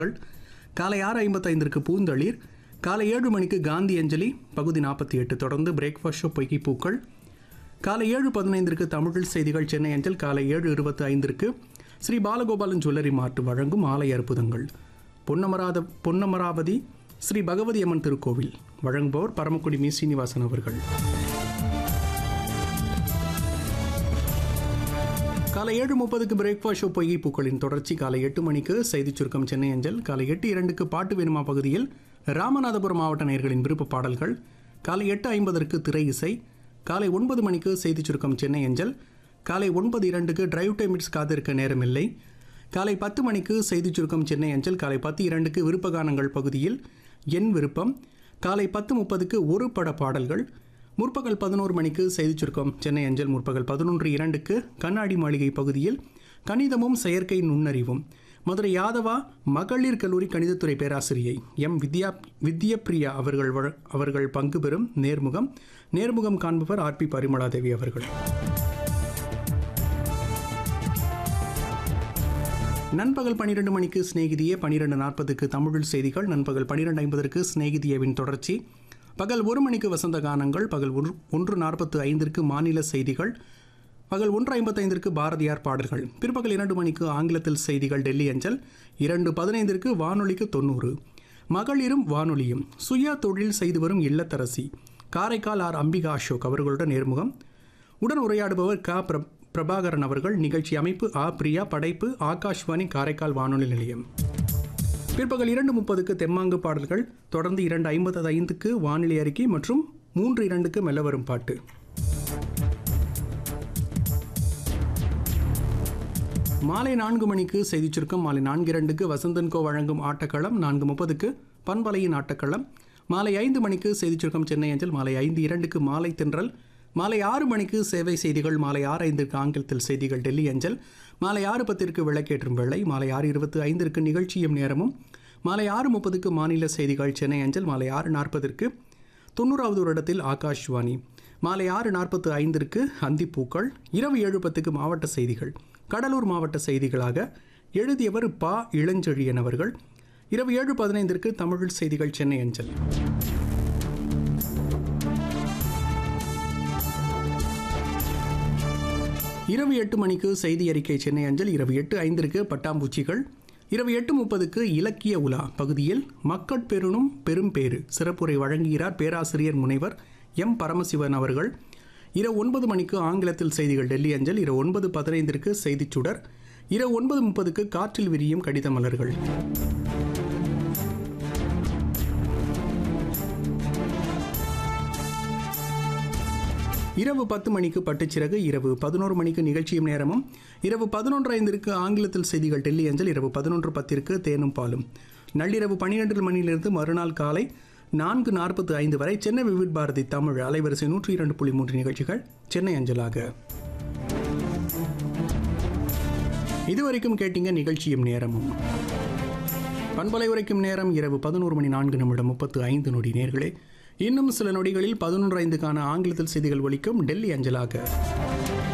காலை ஆறு ஐம்பத்தைந்திற்கு பூந்தளிர் காலை ஏழு மணிக்கு காந்தி அஞ்சலி பகுதி நாற்பத்தி எட்டு தொடர்ந்து பிரேக்ஃபாஸ்ட் ஷோ பொய்கி பூக்கள் காலை ஏழு பதினைந்திற்கு தமிழ் செய்திகள் சென்னை அஞ்சல் காலை ஏழு இருபத்தி ஐந்திற்கு ஸ்ரீ பாலகோபாலன் ஜுவல்லரி மார்ட் வழங்கும் ஆலய அற்புதங்கள் பொன்னமராத பொன்னமராவதி ஸ்ரீ பகவதி அம்மன் திருக்கோவில் வழங்குபவர் பரமக்குடி மீ சீனிவாசன் அவர்கள் காலை ஏழு முப்பதுக்கு பிரேக்ஃபாஸ்ட் ஷோ பொய்கை பூக்களின் தொடர்ச்சி காலை எட்டு மணிக்கு செய்திச் சுருக்கம் சென்னை அஞ்சல் காலை எட்டு இரண்டுக்கு பாட்டு வேணுமா பகுதியில் ராமநாதபுரம் மாவட்ட நேயர்களின் விருப்ப பாடல்கள் காலை எட்டு ஐம்பதற்கு திரை இசை காலை ஒன்பது மணிக்கு செய்திச் சுருக்கம் சென்னை அஞ்சல் காலை ஒன்பது இரண்டுக்கு டிரைவ் டைமிட்ஸ் காத்திருக்க நேரமில்லை காலை பத்து மணிக்கு செய்திச் சுருக்கம் சென்னை அஞ்சல் காலை பத்து இரண்டுக்கு விருப்ப கானங்கள் பகுதியில் என் விருப்பம் காலை பத்து முப்பதுக்கு ஒரு பட பாடல்கள் முற்பகல் பதினோரு மணிக்கு செய்திச் சுருக்கம் சென்னை அஞ்சல் முற்பகல் பதினொன்று இரண்டுக்கு கண்ணாடி மாளிகை பகுதியில் கணிதமும் செயற்கை நுண்ணறிவும் மதுரை யாதவா மகளிர் கல்லூரி கணிதத்துறை பேராசிரியை எம் வித்யா வித்யப்ரியா அவர்கள் வழ- அவர்கள் பங்கு பெறும் நேர்முகம் நேர்முகம் காண்பவர் ஆர்பி பரிமளாதேவி அவர்கள் நண்பகல் பன்னிரெண்டு மணிக்கு சிநேகிதியே பன்னிரெண்டு நாற்பதுக்கு தமிழில் செய்திகள் நண்பகல் பன்னிரெண்டு ஐம்பதற்கு சிநேகிதியவின் தொடர்ச்சி பகல் ஒரு மணிக்கு வசந்த கானங்கள் பகல் ஒன்று ஒன்று நாற்பத்து ஐந்திற்கு மாநில செய்திகள் பகல் ஒன்று ஐம்பத்தைந்திற்கு பாரதியார் பாடல்கள் பிற்பகல் இரண்டு மணிக்கு ஆங்கிலத்தில் செய்திகள் டெல்லி அஞ்சல் இரண்டு பதினைந்திற்கு வானொலிக்கு தொண்ணூறு மகளிரும் வானொலியும் சுய தொழில் செய்து வரும் இல்லத்தரசி காரைக்கால் ஆர் அம்பிகா அசோக் அவர்களுடன் நேர்முகம் உடன் உரையாடுபவர் க பிர பிரபாகரன் அவர்கள் நிகழ்ச்சி அமைப்பு ஆ பிரியா படைப்பு ஆகாஷ்வாணி காரைக்கால் வானொலி நிலையம் பிற்பகல் இரண்டு முப்பதுக்கு தெம்மாங்கு பாடல்கள் தொடர்ந்து இரண்டு ஐம்பது ஐந்துக்கு வானிலை அறிக்கை மற்றும் மூன்று இரண்டுக்கு மெல்ல வரும் பாட்டு மாலை நான்கு மணிக்கு செய்திச் சுருக்கம் மாலை நான்கு இரண்டுக்கு வசந்தன்கோ வழங்கும் ஆட்டக்களம் நான்கு முப்பதுக்கு பண்பலையின் ஆட்டக்களம் மாலை ஐந்து மணிக்கு செய்திச் சுருக்கம் சென்னை அஞ்சல் மாலை ஐந்து இரண்டுக்கு மாலை தென்றல் மாலை ஆறு மணிக்கு சேவை செய்திகள் மாலை ஆறு ஐந்திற்கு ஆங்கிலத்தில் செய்திகள் டெல்லி அஞ்சல் மாலை ஆறு பத்திற்கு விளக்கேற்றும் வேளை மாலை ஆறு இருபத்து ஐந்திற்கு நிகழ்ச்சியும் நேரமும் மாலை ஆறு முப்பதுக்கு மாநில செய்திகள் சென்னை அஞ்சல் மாலை ஆறு நாற்பதற்கு தொண்ணூறாவது வருடத்தில் ஆகாஷ்வாணி மாலை ஆறு நாற்பத்து ஐந்திற்கு அந்திப்பூக்கள் இரவு ஏழு பத்துக்கு மாவட்ட செய்திகள் கடலூர் மாவட்ட செய்திகளாக எழுதியவர் பா இளஞ்செழியன் அவர்கள் இரவு ஏழு பதினைந்திற்கு தமிழ் செய்திகள் சென்னை அஞ்சல் இரவு எட்டு மணிக்கு செய்தி அறிக்கை சென்னை அஞ்சல் இரவு எட்டு ஐந்திற்கு பட்டாம்பூச்சிகள் இரவு எட்டு முப்பதுக்கு இலக்கிய உலா பகுதியில் மக்கட்பெருணும் பெரும்பேறு சிறப்புரை வழங்குகிறார் பேராசிரியர் முனைவர் எம் பரமசிவன் அவர்கள் இரவு ஒன்பது மணிக்கு ஆங்கிலத்தில் செய்திகள் டெல்லி அஞ்சல் இரவு ஒன்பது பதினைந்திற்கு செய்திச் சுடர் இரவு ஒன்பது முப்பதுக்கு காற்றில் விரியும் கடித மலர்கள் இரவு பத்து மணிக்கு பட்டுச்சிறகு இரவு பதினோரு மணிக்கு நிகழ்ச்சியும் நேரமும் இரவு பதினொன்று ஐந்திற்கு ஆங்கிலத்தில் செய்திகள் டெல்லி அஞ்சல் இரவு பதினொன்று பத்திற்கு தேனும் பாலும் நள்ளிரவு பன்னிரெண்டு மணியிலிருந்து மறுநாள் காலை நான்கு நாற்பத்து ஐந்து வரை சென்னை விவிட் பாரதி தமிழ் அலைவரிசை நூற்றி இரண்டு புள்ளி மூன்று நிகழ்ச்சிகள் சென்னை அஞ்சலாக இதுவரைக்கும் கேட்டீங்க நிகழ்ச்சியும் நேரமும் பண்பலை உரைக்கும் நேரம் இரவு பதினோரு மணி நான்கு நிமிடம் முப்பத்து ஐந்து நொடி நேர்களே இன்னும் சில நொடிகளில் பதினொன்று ஐந்துக்கான ஆங்கிலத்தில் செய்திகள் ஒலிக்கும் டெல்லி அஞ்சலாக